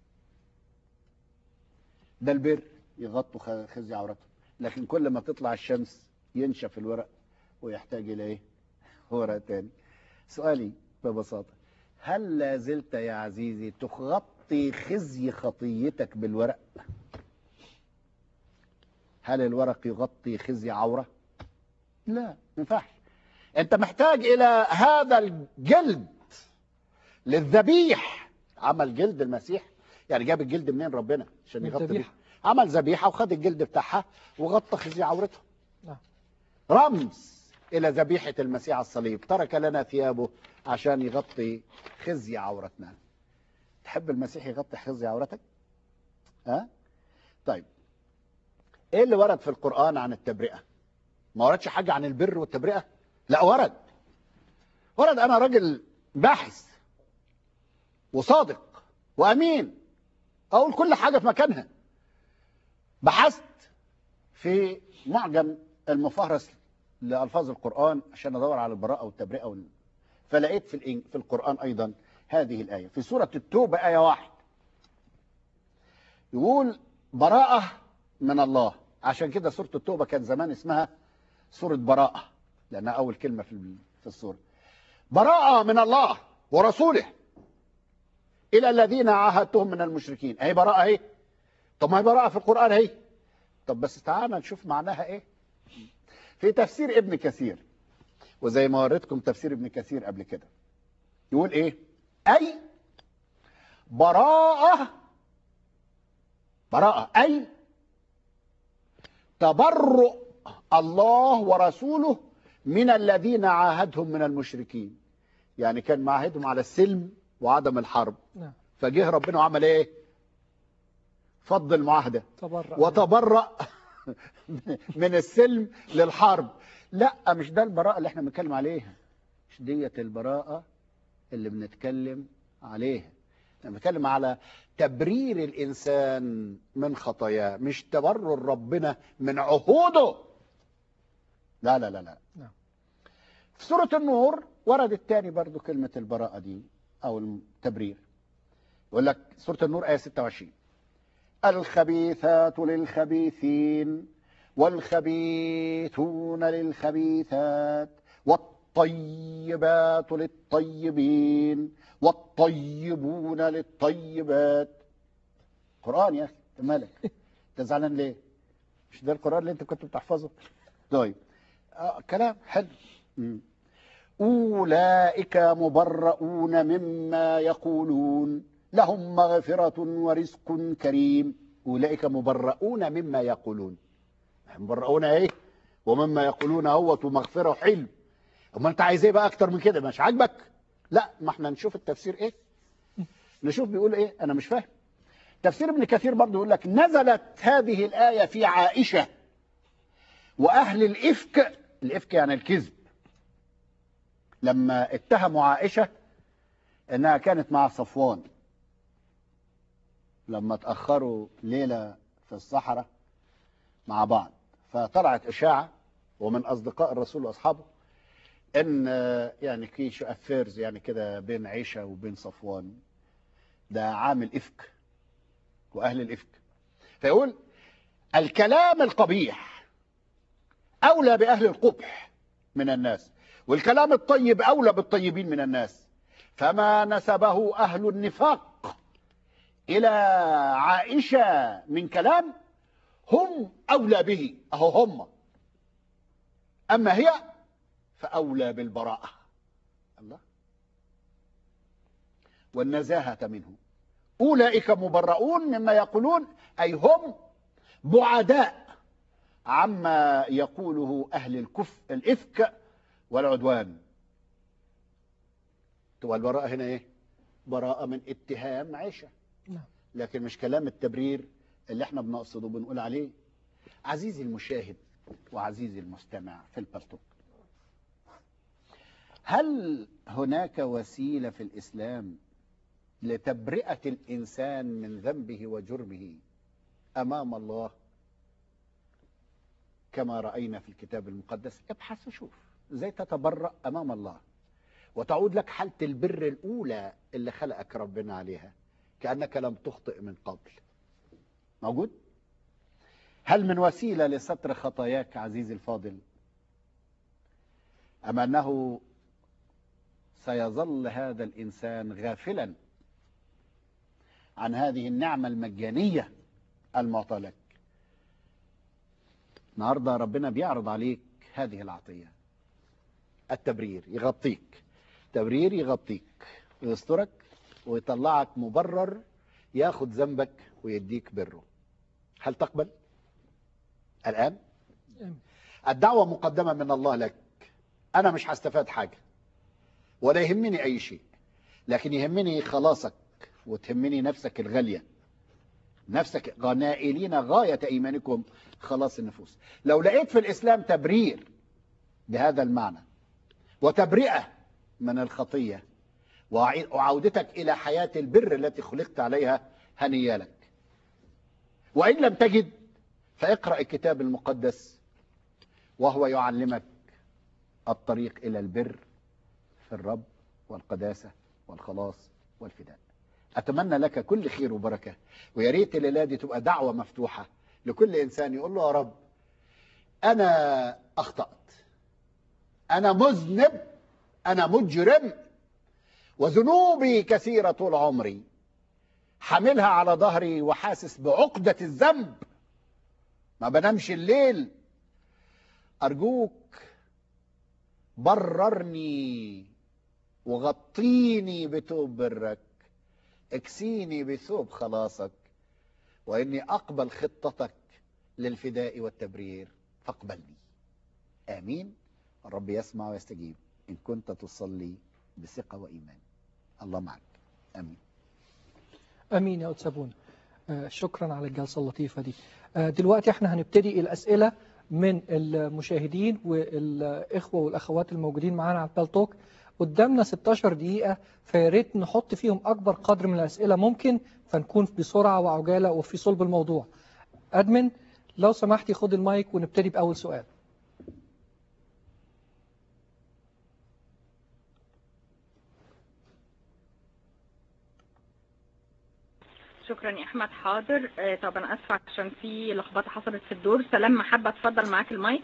ده البر يغطوا خ- خزي عورتهم لكن كل ما تطلع الشمس ينشف الورق ويحتاج إلى إيه ورق تاني سؤالي ببساطة هل لا زلت يا عزيزي تغطي خزي خطيتك بالورق هل الورق يغطي خزي عورة لا ما ينفعش انت محتاج الى هذا الجلد للذبيح عمل جلد المسيح يعني جاب الجلد منين ربنا عشان من يغطي الذبيحة. بيه عمل ذبيحه وخد الجلد بتاعها وغطى خزي عورتها نعم. رمز الى ذبيحه المسيح على الصليب ترك لنا ثيابه عشان يغطي خزي عورتنا تحب المسيح يغطي خزي عورتك ها طيب ايه اللي ورد في القران عن التبرئه ما وردش حاجه عن البر والتبرئه لا ورد ورد انا راجل باحث وصادق وامين اقول كل حاجه في مكانها بحثت في معجم المفهرس لالفاظ القران عشان ادور على البراءه والتبرئه وال... فلقيت في الإن- في القران ايضا هذه الايه في سوره التوبه ايه واحد يقول براءه من الله عشان كده سوره التوبه كان زمان اسمها سوره براءه لانها اول كلمه في ال- في السوره براءه من الله ورسوله الى الذين عاهدتهم من المشركين اهي براءه اهي طب ما هي براءه في القران اهي طب بس تعالى نشوف معناها ايه في تفسير ابن كثير وزي ما وريتكم تفسير ابن كثير قبل كده يقول ايه اي براءه براءه اي تبرؤ الله ورسوله من الذين عاهدهم من المشركين يعني كان معاهدهم على السلم وعدم الحرب نعم فجه ربنا وعمل ايه فض المعاهده تبرأ وتبرأ من السلم للحرب لا مش ده البراءة اللي احنا بنتكلم عليها مش ديت البراءة اللي بنتكلم عليها احنا بنتكلم على تبرير الإنسان من خطاياه مش تبرر ربنا من عهوده لا لا لا لا نعم. في سورة النور ورد الثاني برضو كلمة البراءة دي أو التبرير يقول لك سورة النور آية 26 الخبيثات للخبيثين والخبيثون للخبيثات والطيبات للطيبين والطيبون للطيبات قرآن يا أخي أنت مالك أنت زعلان ليه مش ده القرآن اللي أنت كنت بتحفظه طيب آه كلام حلو مم. أولئك مبرؤون مما يقولون لهم مغفرة ورزق كريم أولئك مبرؤون مما يقولون مبرؤون إيه ومما يقولون هوت ومغفرة وحلم أما أنت عايز إيه بقى أكتر من كده مش عاجبك لا ما احنا نشوف التفسير إيه نشوف بيقول إيه أنا مش فاهم تفسير ابن كثير برضه يقول لك نزلت هذه الآية في عائشة وأهل الإفك الإفك يعني الكذب لما اتهموا عائشة انها كانت مع صفوان لما تأخروا ليلة في الصحراء مع بعض فطلعت إشاعة ومن أصدقاء الرسول وأصحابه إن يعني كيش أفيرز يعني كده بين عيشة وبين صفوان ده عامل إفك وأهل الإفك فيقول الكلام القبيح أولى بأهل القبح من الناس والكلام الطيب أولى بالطيبين من الناس فما نسبه أهل النفاق إلى عائشة من كلام هم أولى به أهو هم أما هي فأولى بالبراءة الله والنزاهة منه أولئك مبرؤون مما يقولون أي هم بعداء عما يقوله أهل الكف الإفك والعدوان تبقى البراءة هنا إيه براءة من اتهام عائشة نعم. لكن مش كلام التبرير اللي احنا بنقصده بنقول عليه عزيزي المشاهد وعزيزي المستمع في البلتوك هل هناك وسيلة في الإسلام لتبرئة الإنسان من ذنبه وجرمه أمام الله كما رأينا في الكتاب المقدس ابحث وشوف ازاي تتبرأ أمام الله وتعود لك حالة البر الأولى اللي خلقك ربنا عليها كأنك لم تخطئ من قبل موجود؟ هل من وسيلة لستر خطاياك عزيزي الفاضل أم أنه سيظل هذا الإنسان غافلا عن هذه النعمة المجانية المعطى لك النهاردة ربنا بيعرض عليك هذه العطية التبرير يغطيك تبرير يغطيك ويسترك ويطلعك مبرر ياخد ذنبك ويديك بره هل تقبل الآن الدعوة مقدمة من الله لك أنا مش هستفاد حاجة ولا يهمني أي شيء لكن يهمني خلاصك وتهمني نفسك الغالية نفسك نائلين غاية إيمانكم خلاص النفوس لو لقيت في الإسلام تبرير بهذا المعنى وتبرئة من الخطية وعودتك إلى حياة البر التي خلقت عليها هنيا لك وإن لم تجد فاقرأ الكتاب المقدس وهو يعلمك الطريق إلى البر في الرب والقداسة والخلاص والفداء أتمنى لك كل خير وبركة ويا ريت الليلة دي تبقى دعوة مفتوحة لكل إنسان يقول له يا رب أنا أخطأت أنا مذنب أنا مجرم وذنوبي كثيرة طول عمري حاملها على ظهري وحاسس بعقدة الذنب ما بنامش الليل أرجوك بررني وغطيني بثوب برك اكسيني بثوب خلاصك وإني أقبل خطتك للفداء والتبرير فاقبلني آمين الرب يسمع ويستجيب إن كنت تصلي بثقة وإيمان الله معك آمين امين يا أتسابون آه شكرا على الجلسه اللطيفه دي آه دلوقتي احنا هنبتدي الاسئله من المشاهدين والاخوه والاخوات الموجودين معانا على البالتوك قدامنا 16 دقيقه فيا ريت نحط فيهم اكبر قدر من الاسئله ممكن فنكون بسرعه وعجاله وفي صلب الموضوع ادمن لو سمحتي خد المايك ونبتدي باول سؤال شكرا يا احمد حاضر آه، طب انا اسفه عشان في لخبطه حصلت في الدور سلام محبه اتفضل معاك المايك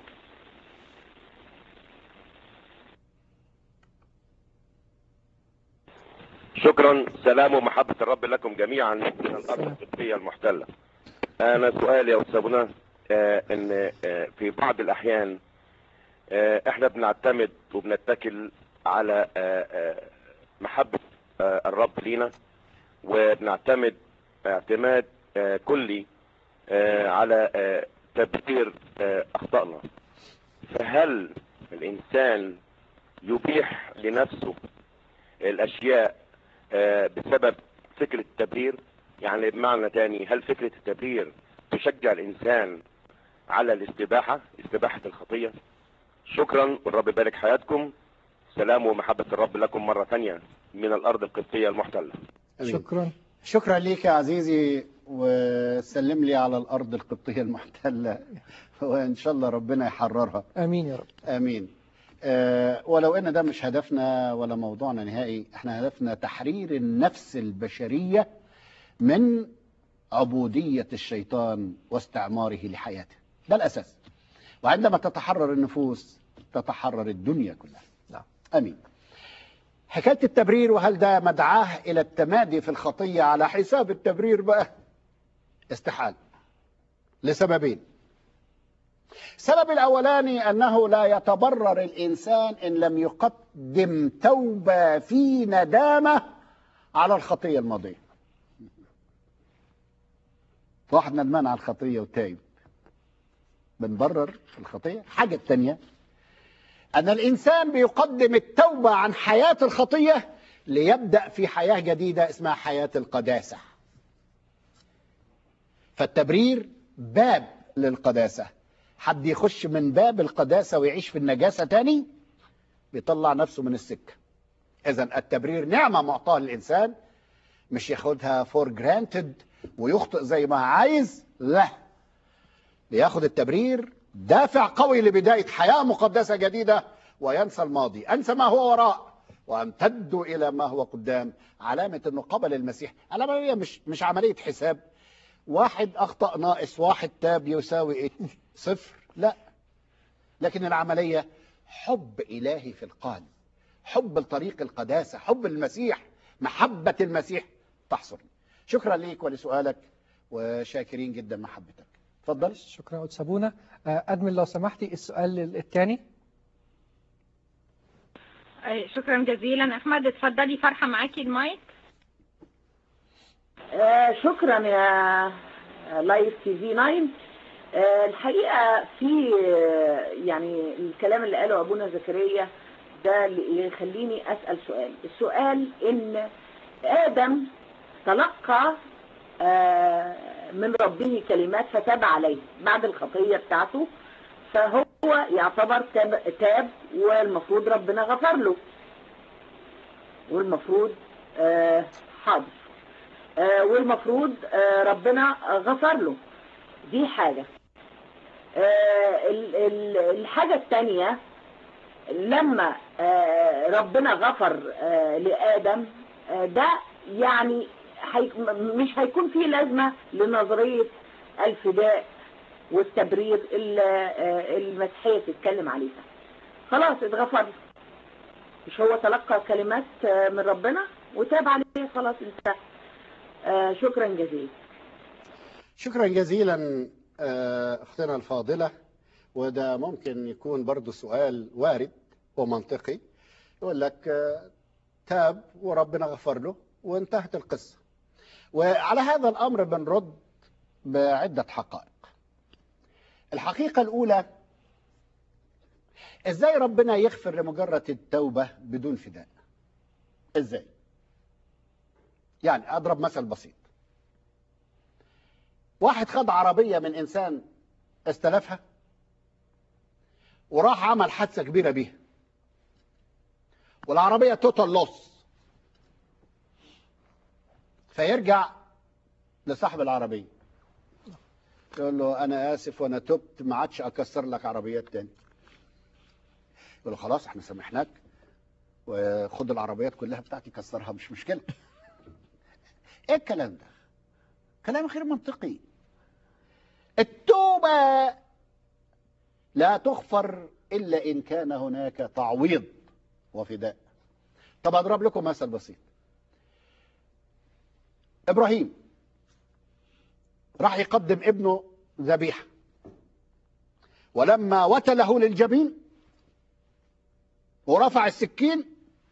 شكرا سلام ومحبة الرب لكم جميعا من الأرض القبطية المحتلة أنا سؤالي يا أستاذ منى آه، إن آه، في بعض الأحيان آه، إحنا بنعتمد وبنتكل على آه، آه، محبة آه، الرب لينا وبنعتمد اعتماد آه، كلي آه، على آه، تبرير آه، أخطائنا فهل الإنسان يبيح لنفسه الأشياء آه، بسبب فكرة التبرير يعني بمعنى تاني هل فكرة التبرير تشجع الإنسان على الاستباحة استباحة الخطية شكرا والرب يبارك حياتكم سلام ومحبة الرب لكم مرة تانية من الأرض القبطية المحتلة آمين. شكرا شكرا ليك يا عزيزي وسلم لي على الأرض القبطية المحتلة وإن شاء الله ربنا يحررها امين يا رب آمين آه، ولو ان ده مش هدفنا ولا موضوعنا نهائي احنا هدفنا تحرير النفس البشرية من عبودية الشيطان واستعماره لحياته ده الأساس وعندما تتحرر النفوس تتحرر الدنيا كلها نعم. أمين حكاية التبرير وهل ده مدعاه إلى التمادي في الخطية على حساب التبرير بقى استحال لسببين السبب الأولاني أنه لا يتبرر الإنسان إن لم يقدم توبة في ندامة على الخطية الماضية واحد ندمان على الخطية وتايب بنبرر الخطية حاجة التانية أن الإنسان بيقدم التوبة عن حياة الخطية ليبدأ في حياة جديدة اسمها حياة القداسة فالتبرير باب للقداسة حد يخش من باب القداسة ويعيش في النجاسة تاني بيطلع نفسه من السكة إذا التبرير نعمة معطاة للإنسان مش ياخدها فور جرانتد ويخطئ زي ما عايز لا بياخد التبرير دافع قوي لبداية حياة مقدسة جديدة وينسى الماضي أنسى ما هو وراء وامتد إلى ما هو قدام علامة أنه قبل المسيح العملية مش مش عملية حساب واحد أخطأ ناقص واحد تاب يساوي إيه؟ صفر لا لكن العملية حب إلهي في القلب حب لطريق القداسة حب المسيح محبة المسيح تحصل شكرا ليك ولسؤالك وشاكرين جدا محبتك تفضل شكرا يا أتسابونا آه، أدمن لو سمحتي السؤال الثاني آه، شكرا جزيلا احمد اتفضلي فرحه معاكي المايك آه، شكرا يا لايف تي في 9 آه، الحقيقة في آه، يعني الكلام اللي قاله أبونا زكريا ده اللي يخليني أسأل سؤال السؤال إن آدم تلقى آه، من ربه كلمات فتاب عليه بعد الخطية بتاعته فهو يعتبر تاب, تاب والمفروض ربنا غفر له والمفروض آه، حاضر آه، والمفروض آه، ربنا غفر له دي حاجة آه، ال- ال- الحاجة الثانية لما آه، ربنا غفر آه، لآدم آه، ده يعني هي- م- مش هيكون فيه لازمة لنظرية الفداء والتبرير اللي آه، المسيحية تتكلم عليها خلاص اتغفر له. مش هو تلقى كلمات آه، من ربنا وتاب عليه خلاص انتهى آه، شكرا جزيلا شكرا جزيلا آه، اختنا الفاضله وده ممكن يكون برضو سؤال وارد ومنطقي يقول لك آه، تاب وربنا غفر له وانتهت القصه وعلى هذا الامر بنرد بعده حقائق الحقيقه الاولى ازاي ربنا يغفر لمجرد التوبه بدون فداء ازاي يعني اضرب مثل بسيط واحد خد عربيه من انسان استلفها وراح عمل حادثه كبيره بيها والعربيه توتال لوس فيرجع لصاحب العربيه يقول له انا اسف وانا تبت ما عادش اكسر لك عربيات تاني يقول له خلاص احنا سامحناك وخد العربيات كلها بتاعتي كسرها مش مشكله ايه الكلام ده كلام غير منطقي التوبة لا تغفر إلا إن كان هناك تعويض وفداء طب أضرب لكم مثل بسيط إبراهيم راح يقدم ابنه ذبيحة ولما وتله للجبين ورفع السكين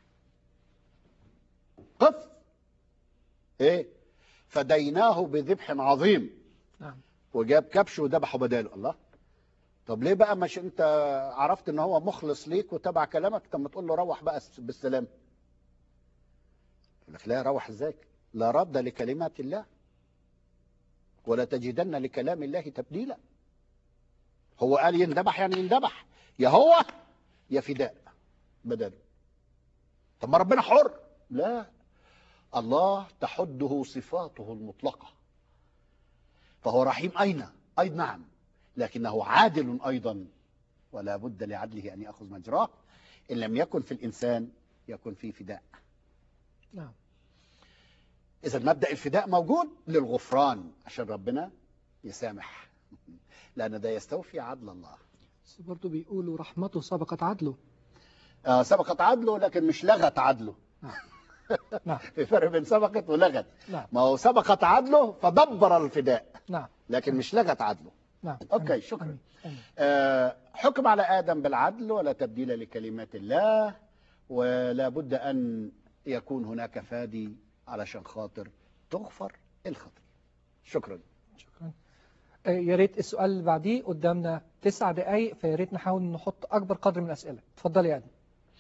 قف ايه فديناه بذبح عظيم نعم وجاب كبش وذبحه بداله الله طب ليه بقى مش انت عرفت ان هو مخلص ليك وتبع كلامك طب ما تقول له روح بقى بالسلام يقول لك لا روح ازاي لا رد لكلمات الله ولا تجدن لكلام الله تبديلا هو قال يندبح يعني يندبح يا هو يا فداء بداله طب ما ربنا حر لا الله تحده صفاته المطلقة فهو رحيم أين أي نعم لكنه عادل أيضا ولا بد لعدله أن يأخذ مجراه إن لم يكن في الإنسان يكن فيه فداء نعم إذا مبدأ الفداء موجود للغفران عشان ربنا يسامح لأن ده يستوفي عدل الله بس برضه بيقولوا رحمته سبقت عدله آه سبقت عدله لكن مش لغت عدله نعم في فرق بين سبقت ولغت نعم ما هو سبقت عدله فدبر الفداء نعم لكن مش لغت عدله نعم أوكي، أمين. شكراً. أمين. أمين. آه، حكم على آدم بالعدل ولا تبديل لكلمات الله ولا بد أن يكون هناك فادي علشان خاطر تغفر الخطية شكرا شكرا آه، يا ريت السؤال اللي بعديه قدامنا تسع دقايق فيا ريت نحاول نحط اكبر قدر من الاسئله اتفضلي يا ادم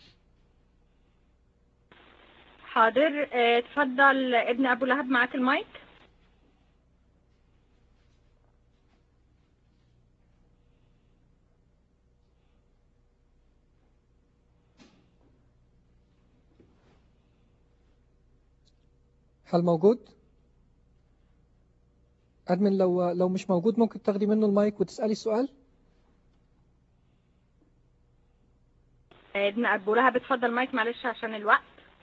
حاضر آه، اتفضل ابن ابو لهب معاك المايك هل موجود ادمن لو لو مش موجود ممكن تاخدي منه المايك وتسالي السؤال آه، ابن ابو لهب اتفضل مايك معلش عشان الوقت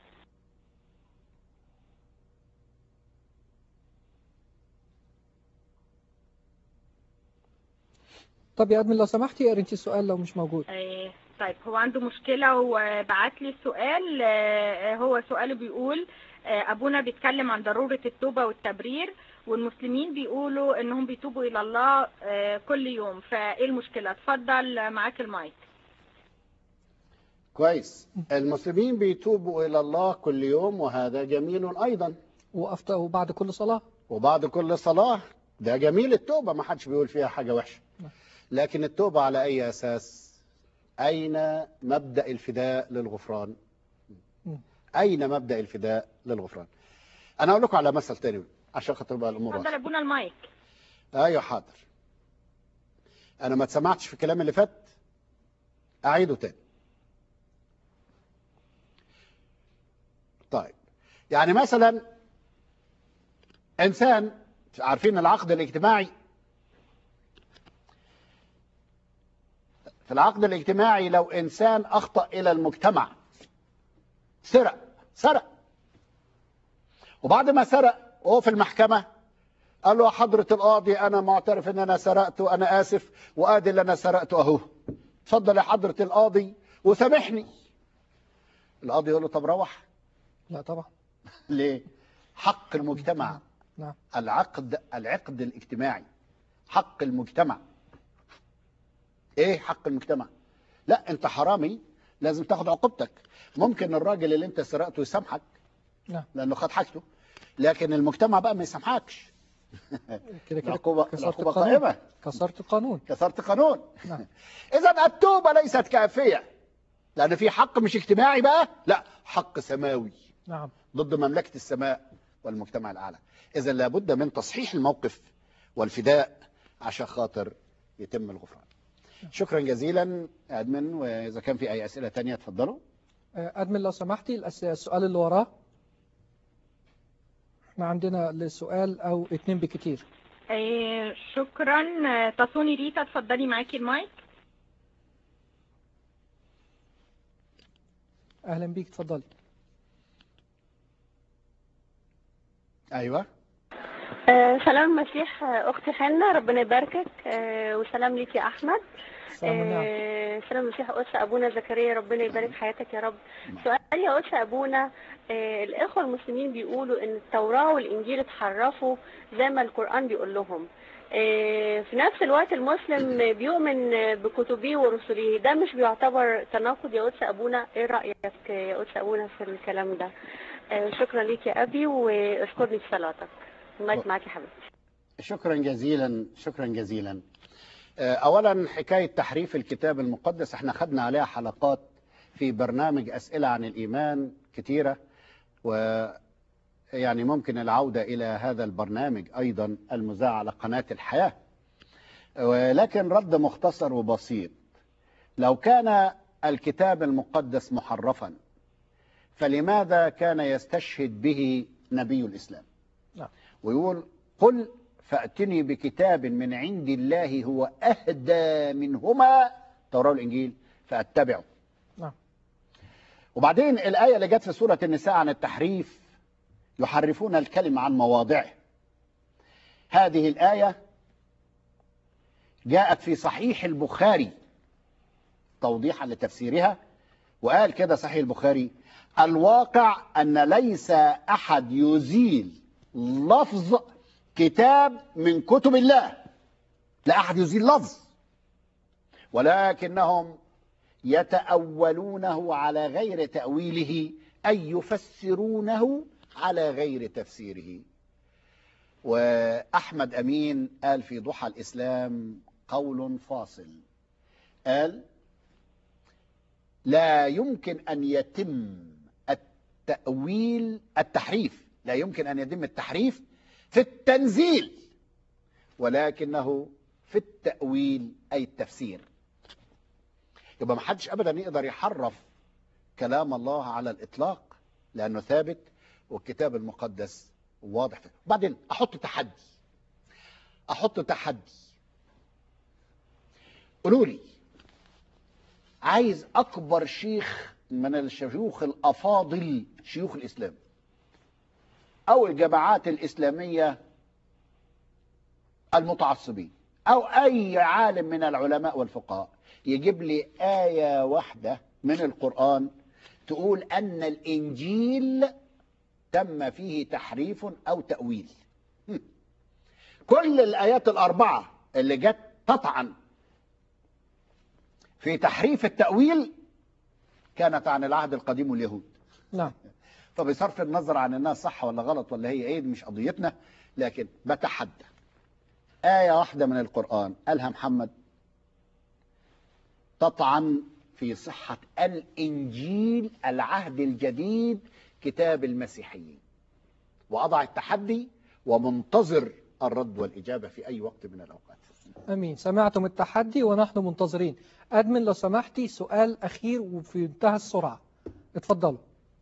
طب يا ادمن لو سمحتي اقري انت السؤال لو مش موجود آه، طيب هو عنده مشكلة وبعت لي سؤال آه، هو سؤاله بيقول آه، أبونا بيتكلم عن ضرورة التوبة والتبرير والمسلمين بيقولوا إنهم بيتوبوا إلى الله آه، كل يوم فإيه المشكلة اتفضل معاك المايك كويس المسلمين بيتوبوا إلى الله كل يوم وهذا جميل أيضا وأفت- وبعد كل صلاة وبعد كل صلاة ده جميل التوبة ما حدش بيقول فيها حاجة وحشة لكن التوبة على أي أساس أين مبدأ الفداء للغفران م. أين مبدأ الفداء للغفران أنا أقول لكم على مثل تاني عشان خاطر بقى الأمور اتفضل واضحة. ابونا المايك أيوة حاضر أنا ما اتسمعتش في الكلام اللي فات أعيده تاني طيب يعني مثلا إنسان عارفين العقد الاجتماعي في العقد الاجتماعي لو إنسان أخطأ إلى المجتمع سرق سرق وبعد ما سرق وهو في المحكمة قال له يا حضرة القاضي أنا معترف إن أنا سرقت وأنا آسف وآدي اللي أنا سرقته أهو اتفضل يا حضرة القاضي وسامحني القاضي يقول له طب روح لا طبعا ليه حق المجتمع نعم العقد العقد الاجتماعي حق المجتمع ايه حق المجتمع لا انت حرامي لازم تاخد عقوبتك ممكن الراجل اللي انت سرقته يسامحك نعم لانه خد حاجته لكن المجتمع بقى ما يسامحكش كده كده العقوبة كسرت العقوبة القانون قائمة كسرت القانون كسرت قانون نعم اذا التوبة ليست كافية لان في حق مش اجتماعي بقى لا حق سماوي نعم ضد مملكة السماء والمجتمع الأعلى إذا لابد من تصحيح الموقف والفداء عشان خاطر يتم الغفران شكرا جزيلا أدمن وإذا كان في أي أسئلة تانية اتفضلوا آه، أدمن لو سمحتي الأس- السؤال اللي وراه احنا عندنا السؤال أو اتنين بكتير آه، شكرا آه، تصوني ريتا اتفضلي معاكي المايك أهلا بيك اتفضلي أيوة آه، سلام المسيح آه، أختي حنة ربنا يباركك آه، وسلام ليك يا أحمد سلام والنعم آه، سلام المسيح قدس أبونا زكريا ربنا يبارك حياتك يا رب سؤال يا قدس أبونا آه، الإخوة المسلمين بيقولوا إن التوراة والإنجيل اتحرفوا زي ما القرآن بيقول لهم آه، في نفس الوقت المسلم بيؤمن بكتبه ورسله ده مش بيعتبر تناقض يا قدس أبونا إيه رأيك يا قدس أبونا في الكلام ده آه، شكرا ليك يا أبي واذكرني في صلاتك المايك معاك يا حبيبتي شكرا جزيلا شكرا جزيلا آه، أولا حكاية تحريف الكتاب المقدس احنا خدنا عليها حلقات في برنامج أسئلة عن الإيمان كتيرة ويعني ممكن العودة إلى هذا البرنامج أيضا المذاع على قناة الحياة ولكن رد مختصر وبسيط لو كان الكتاب المقدس محرفا فلماذا كان يستشهد به نبي الإسلام نعم. ويقول قل فأتني بكتاب من عند الله هو أهدى منهما التوراة والإنجيل فأتبعه نعم وبعدين الآية اللي جت في سورة النساء عن التحريف يحرفون الكلمة عن مواضعه هذه الآية جاءت في صحيح البخاري توضيحا لتفسيرها وقال كده صحيح البخاري الواقع أن ليس أحد يزيل لفظ كتاب من كتب الله لا أحد يزيل لفظ ولكنهم يتأولونه على غير تأويله أي يفسرونه على غير تفسيره وأحمد أمين قال في ضحى الإسلام قول فاصل قال لا يمكن أن يتم التأويل التحريف لا يمكن أن يتم التحريف في التنزيل ولكنه في التأويل أي التفسير يبقى ما حدش أبدا يقدر يحرف كلام الله على الإطلاق لأنه ثابت والكتاب المقدس واضح فيه. بعدين أحط تحدي أحط تحدي قولوا لي عايز أكبر شيخ من الشيوخ الأفاضل شيوخ الإسلام أو الجماعات الإسلامية المتعصبين أو أي عالم من العلماء والفقهاء يجيب لي آية واحدة من القرآن تقول أن الإنجيل تم فيه تحريف أو تأويل هم. كل الآيات الأربعة اللي جت تطعن في تحريف التأويل كانت عن العهد القديم واليهود نعم فبصرف النظر عن انها صح ولا غلط ولا هي ايه دي مش قضيتنا لكن بتحدى آية واحدة من القرآن قالها محمد تطعن في صحة الإنجيل العهد الجديد كتاب المسيحيين وأضع التحدي ومنتظر الرد والإجابة في أي وقت من الأوقات أمين سمعتم التحدي ونحن منتظرين أدمن لو سمحتي سؤال أخير وفي منتهى السرعة اتفضلوا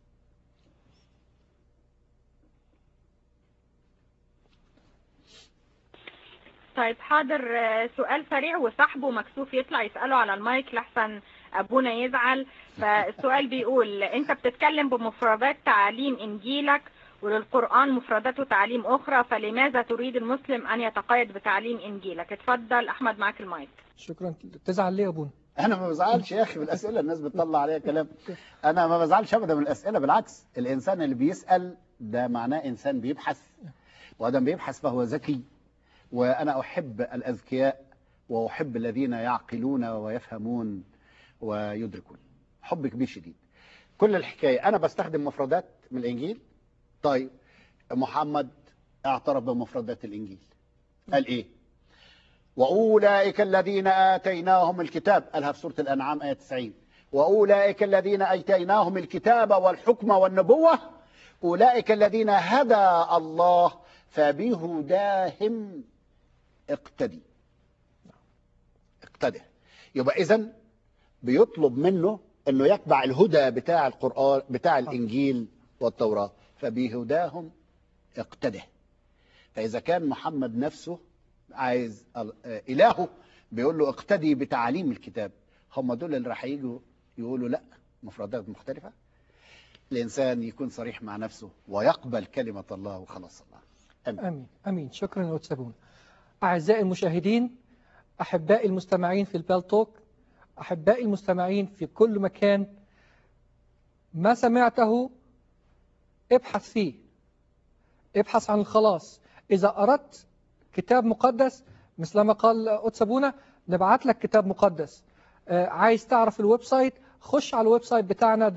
طيب حاضر آه، سؤال سريع وصاحبه مكسوف يطلع يسأله على المايك لحسن أبونا يزعل فالسؤال بيقول أنت بتتكلم بمفردات تعاليم إنجيلك وللقرآن مفردات وتعاليم أخرى فلماذا تريد المسلم أن يتقيد بتعليم إنجيلك اتفضل أحمد معاك المايك شكرا تزعل ليه يا أبونا أنا ما بزعلش يا أخي بالأسئلة الناس بتطلع عليها كلام أنا ما بزعلش أبدا من الأسئلة بالعكس الإنسان اللي بيسأل ده معناه إنسان بيبحث وأدم بيبحث فهو ذكي وأنا أحب الأذكياء وأحب الذين يعقلون ويفهمون ويدركون حب كبير شديد كل الحكاية أنا بستخدم مفردات من الإنجيل طيب محمد اعترف بمفردات الإنجيل قال إيه وأولئك الذين آتيناهم الكتاب قالها في سورة الأنعام آية 90 وأولئك الذين آتيناهم الكتاب والحكم والنبوة أولئك الذين هدى الله فبهداهم اقتدي اقتدي يبقى إذن بيطلب منه انه يتبع الهدى بتاع القرآن بتاع الإنجيل والتوراة فبهداهم اقتده فإذا كان محمد نفسه عايز ال- آه، إلهه بيقول له اقتدي بتعاليم الكتاب هم دول اللي راح يجوا يقولوا لا مفردات مختلفة الإنسان يكون صريح مع نفسه ويقبل كلمة الله وخلاص الله أمين. أمين أمين شكرا يا أستاذ أبونا أعزائي المشاهدين أحبائي المستمعين في البال توك أحبائي المستمعين في كل مكان ما سمعته ابحث فيه ابحث عن الخلاص إذا أردت كتاب مقدس مثل ما قال أتسابونا نبعت لك كتاب مقدس آه، عايز تعرف الويب سايت خش على الويب سايت بتاعنا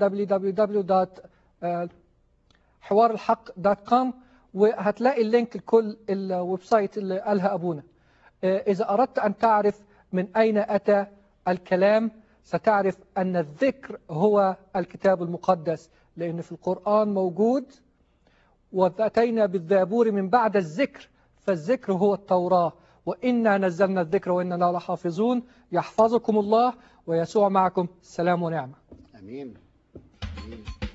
www.حوارالحق.com وهتلاقي اللينك لكل الويب سايت اللي قالها أبونا آه، إذا أردت أن تعرف من أين أتى الكلام ستعرف أن الذكر هو الكتاب المقدس لأن في القرآن موجود وأتينا بالذابور من بعد الذكر فالذكر هو التوراة وإنا نزلنا الذكر وإنا له لحافظون يحفظكم الله ويسوع معكم سلام ونعمة أمين, أمين.